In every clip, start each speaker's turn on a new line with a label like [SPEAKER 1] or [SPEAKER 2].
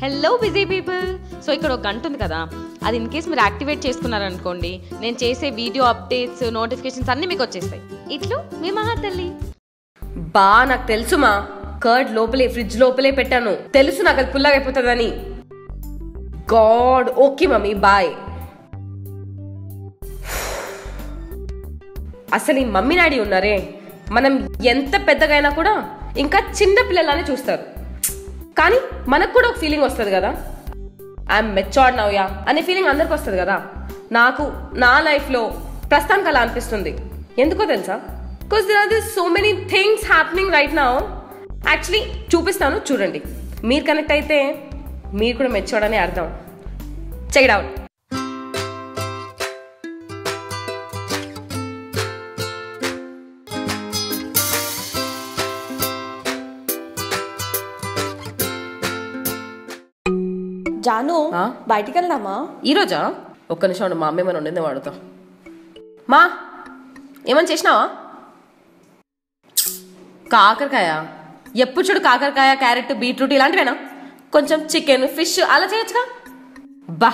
[SPEAKER 1] Hello busy people so ఇక్కడ ఒక గంట ఉంది కదా అది ఇన్ కేస్ మీరు యాక్టివేట్ చేసుకున్నారనుకోండి నేను చేసే వీడియో అప్డేట్స్ నోటిఫికేషన్స్ అన్నీ మీకు వచ్చేస్తాయి ఇట్లు మీ మహాతల్లి
[SPEAKER 2] బా నాకు తెలుసు మా కర్డ్ లోపలే ఫ్రిడ్జ్ లోపలే పెట్టాను తెలుసు నాకు అది పుల్లగా అయిపోతుందని గాడ్ ఓకే మమ్మీ బాయ్ అసలు ఈ మమ్మీ డాడీ ఉన్నారే మనం ఎంత పెద్దగా అయినా కూడా ఇంకా చిన్న పిల్లలానే చూస్తారు కానీ మనకు కూడా ఒక ఫీలింగ్ వస్తుంది కదా ఐఎమ్ మెచ్యూర్డ్ నవ్యా అనే ఫీలింగ్ అందరికి వస్తుంది కదా నాకు నా లైఫ్లో ప్రస్తుతానికి అలా అనిపిస్తుంది ఎందుకో తెలుసా because there are this so many things happening right now actually చూపిస్తాను చూడండి మీరు కనెక్ట్ అయితే మీరు కూడా మెచ్యూర్డ్ అని అర్థం చెక్ ఇట్ అవుట్
[SPEAKER 3] జాను
[SPEAKER 2] ఆ?
[SPEAKER 3] బయటికి వెళ్దామా
[SPEAKER 2] ఈరోజా ఒక్క నిమిషం ఉండు, మా అమ్మ ఏమైనా ఉండిందే వాడుతా మా ఏమని చేసినావా కాకరకాయ ఎప్పుడు చూడు కాకరకాయ క్యారెట్ బీట్రూట్ ఇలాంటివేనా కొంచెం చికెన్ ఫిష్ అలా చేయొచ్చుగా బా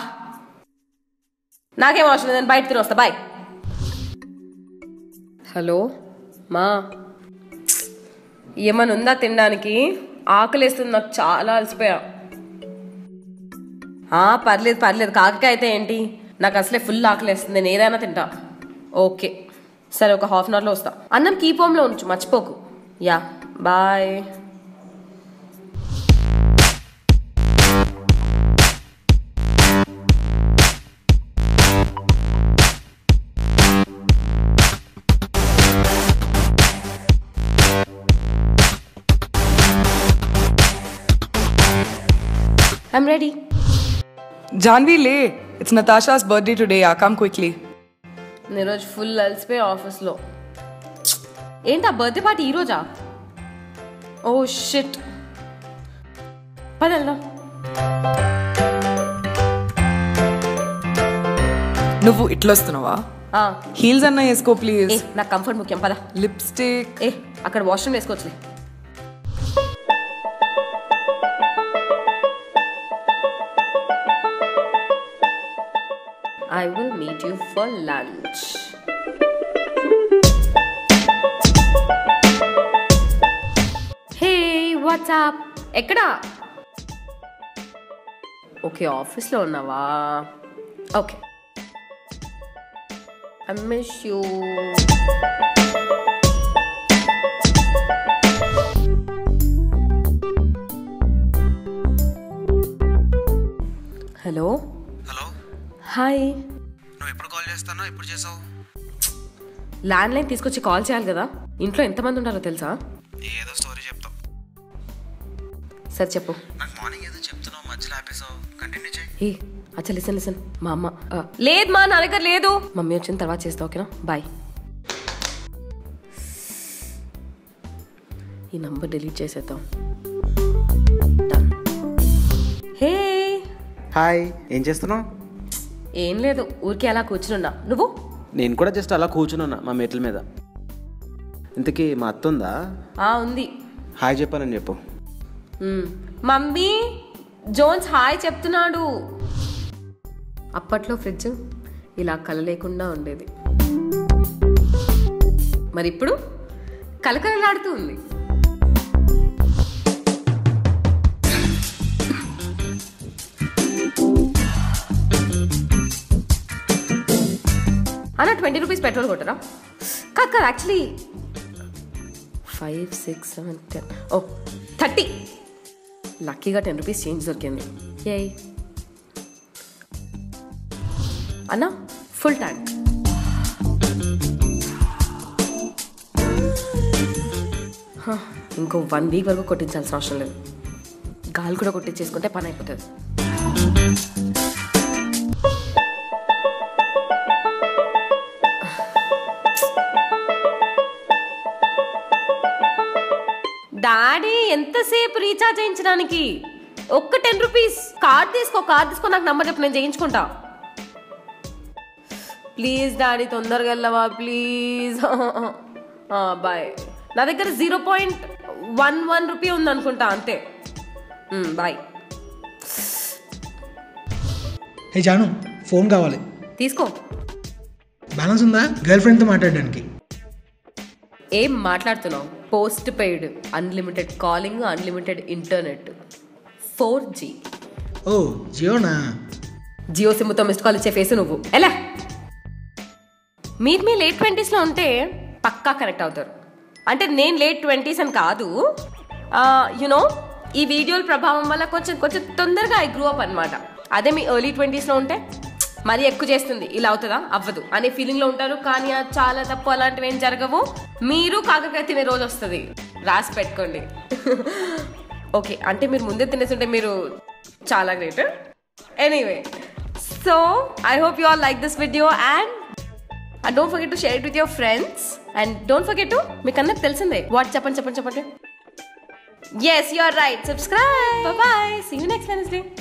[SPEAKER 2] నాకేం అవసరం లేదు నేను బయట తిని వస్తా బాయ్ హలో మా ఏమన్నా ఉందా తినడానికి ఆకలేస్తుంది నాకు చాలా అలసిపోయా ఆ, పర్లేదు పర్లేదు కాకరకాయ అయితే ఏంటి నాకు అసలే ఫుల్ ఆకలేస్తుంది నేను ఏదైనా తింటా ఓకే సరే ఒక హాఫ్ అన్ అవర్లో వస్తా అన్నం కీప్ హోమ్లో ఉంచు మర్చిపోకు yeah bye I'm ready
[SPEAKER 4] Janvi Lay, it's Natasha's birthday today. Yeah, come quickly.
[SPEAKER 2] నేను ఈరోజు ఫుల్ అలసిపోయి ఆఫీస్లో ఏంటి ఆ బర్త్డే పార్టీ ఈరోజా ఓ షిట్ పది వెళ్దాం
[SPEAKER 4] నువ్వు ఇట్లా వస్తున్నావా
[SPEAKER 2] ఆ,
[SPEAKER 4] హీల్స్ అన్న వేసుకో
[SPEAKER 2] ఏ
[SPEAKER 4] ప్లీజ్
[SPEAKER 2] నాకు కంఫర్ట్ ముఖ్యం పద
[SPEAKER 4] లిప్స్టిక్
[SPEAKER 2] ఏ అక్కడ వాష్రూమ్ వేసుకోవచ్చులే I will meet you for lunch hey what's up ఎక్కడా ఓకే ఆఫీస్లో ఉన్నావా okay I miss you hello
[SPEAKER 5] hello
[SPEAKER 2] hi
[SPEAKER 5] నువ్వు ఎప్పుడు కాల్ చేస్తానో ఎప్పుడు చేసావు
[SPEAKER 2] ల్యాండ్ లైన్ తీసుకొచ్చి కాల్ చేయాలి కదా ఇంట్లో ఎంతమంది ఉంటారో తెలుసా
[SPEAKER 5] ఏదో స్టోరీ చెప్తావు
[SPEAKER 2] సరే చెప్పు
[SPEAKER 5] నాకు మార్నింగ్ ఏదో చెప్తున్నావు మధ్యలో ఆపేసావు కంటిన్యూ చేయి
[SPEAKER 2] ఏ అచ్చా లిసన్ లిసన్ మా అమ్మ ఆ, లేదు మా నా దగ్గర లేదు మమ్మీ వచ్చిన తర్వాత చేస్తా ఓకేనా బాయ్ ఈ నంబర్ డిలీట్ చేసేద్దాం Done. హే
[SPEAKER 5] హాయ్ ఏం చేస్తున్నావు
[SPEAKER 2] ఏం లేదు ఊరికే అలా కూర్చునున్నా నువ్వు
[SPEAKER 6] నేను కూడా జస్ట్ అలా కూర్చున్నా మా మెట్ల మీద ఇంతకీ మా అత్త ఉందా
[SPEAKER 2] ఆ ఉంది
[SPEAKER 6] హాయ్ చెప్పానని చెప్పు
[SPEAKER 2] మ్మ్. మమ్మీ జోన్స్ హాయ్ చెప్తున్నాడు అప్పట్లో ఫ్రిడ్జ్ ఇలా కల లేకుండా ఉండేది మరి ఇప్పుడు కలకలలాడుతూ ఉంది అన్న ట్వంటీ రూపీస్ పెట్రోల్ కొట్టరా కాదు కాదు actually five six seven ten oh thirty లక్కీగా టెన్ రూపీస్ చేంజ్ దొరికింది ఏ అన్న ఫుల్ ట్యాంక్ హ, ఇంకో వన్ వీక్ వరకు కొట్టించాల్సిన అవసరం లేదు గాలి కూడా కొట్టించేసుకుంటే పని అయిపోతుంది డాడీ ఎంతసేపు రీఛార్జ్ చేయించడానికి ఒక్క టెన్ రూపీస్ కార్డ్ తీసుకో కార్డ్ తీసుకో నాకు నంబర్ చెప్పు నేను చేయించుకుంటా ప్లీజ్ డాడీ తొందరగా వెళ్ళవా ప్లీజ్ బాయ్ నా దగ్గర zero point one one rupee ఉందనుకుంటా అంతే బాయ్
[SPEAKER 7] ఏ జాను ఫోన్ కావాలి
[SPEAKER 2] తీసుకో
[SPEAKER 7] బ్యాలెన్స్ ఉందా గర్ల్ ఫ్రెండ్తో మాట్లాడడానికి
[SPEAKER 2] ఏం మాట్లాడుతున్నావు post paid unlimited calling unlimited internet four G
[SPEAKER 7] ఓ జియోనా
[SPEAKER 2] జియో సిమ్తో మిస్డ్ కాల్ ఇచ్చే ఫేస్ నువ్వు ఎలా మీరు మీ లేట్ ట్వంటీస్లో ఉంటే పక్కా కనెక్ట్ అవుతారు అంటే నేను లేట్ ట్వంటీస్ అని కాదు యునో ఈ వీడియోల ప్రభావం వల్ల కొంచెం కొంచెం తొందరగా ఐ గ్రూ అప్ అనమాట అదే మీ ఎర్లీ ట్వంటీస్లో ఉంటే మరీ ఎక్కువ చేస్తుంది ఇలా అవుతుందా అవ్వదు అనే ఫీలింగ్లో ఉంటారు కానీ అది చాలా తప్పు అలాంటివి ఏం జరగవు మీరు కాకరకాయ తినే రోజు వస్తుంది రాసి పెట్టుకోండి ఓకే అంటే మీరు ముందే తినేస్తుంటే మీరు చాలా great anyway so I hope you all like this video and and don't forget to share it with your friends and don't forget to మీకు అందరికి తెలిసిందే వాట్ చెప్పండి చెప్పండి చెప్పండి yes you are right subscribe bye see you next Wednesday